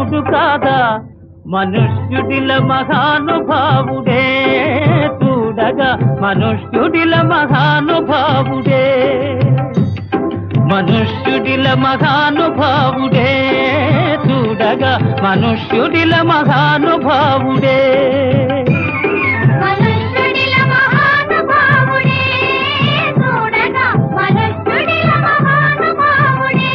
రాముడు కాదా మనుష్యుడిల మహానుభావుడే చూడగా మనుష్యుడిల మహానుభావుడే మనుష్యుడిల మహానుభావుడే చూడగా మనుష్యుడిల మహానుభావుడే మనుష్యుడిల మహానుభావుడే చూడగా మనుష్యుడిల మహానుభావుడే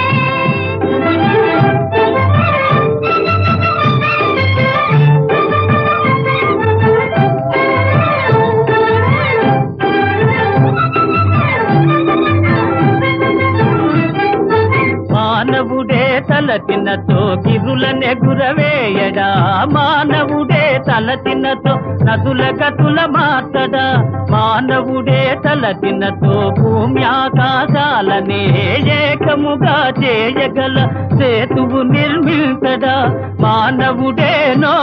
మానవుడే తలచినతో గిరులనే గురవేయడా మానవుడే తలచినతో నదుల గతుల మాతడా మానవుడే తలచినతో భూమి ఆకాశాలనే ఏకముగా చేయగల సేతువు నిర్మించడా మానవుడేనో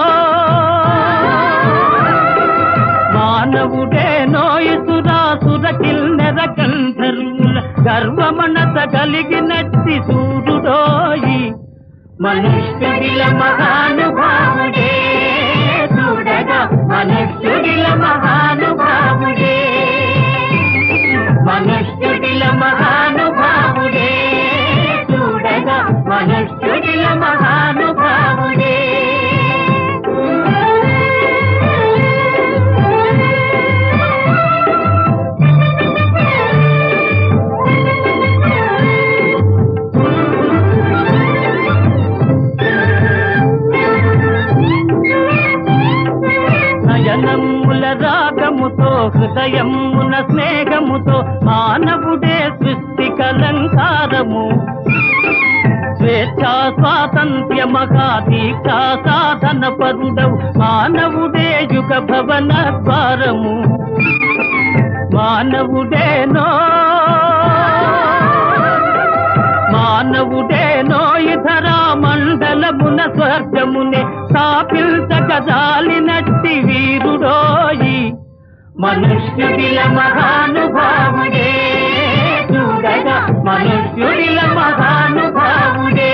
మానవుడేనో ఇసురాసుర కిల్నెర గంధర్వుల గర్వమనత కలిగినట్టి సూర్యుడోయి మనుష్యుడిల మహానుభావుడే చూడగా మనుష్యుడిల మహానుభావుడే మనుష్యుడిల మహానుభావుడే చూడగా మనుష్యుడిల మహానుభావుడే నయనముల రాగముతో హృదయమున స్నేహముతో మానవుడే సృష్టి కలంకారము స్వేచ్ఛా స్వాతంత్ర్య మహాదీక్షా సాధన పరుడవు మానవుడే యుగ భవన ద్వారము మానవుడేనో మానవుడేనో ఇతరా మండలమున స్వర్గమునే స్థాపించగదాలినట్టి వీరుడోయి మనుష్యుడిల మహానుభావుడే చూడగా మనుష్యుడిల మహానుభావుడే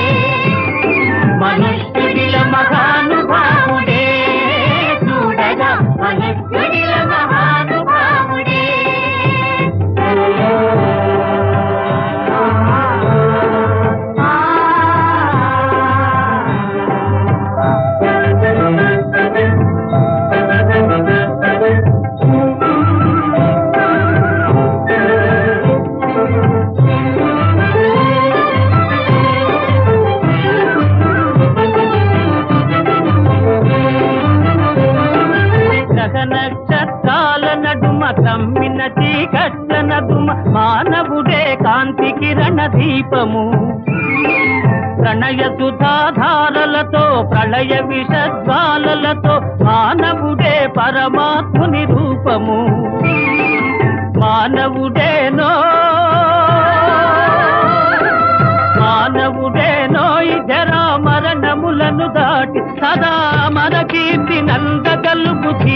మనుష్యుడిల మహానుభావుడే చూడగా మనుష్యుడిల మహానుభావుడే గ్రహ నక్షత్రాల నడుమ కమ్మిన చీకట్ల నడుమ మానవుడే కాంతి కిరణ దీపము ప్రణయ సుధాధారలతో ప్రళయ విషజ్వాలలతో మానవుడే పరమాత్ముని రూపము మానవుడేనో మానవుడేనో జరా మరణములను దాటి సదా మన కీర్తి నందగలుగు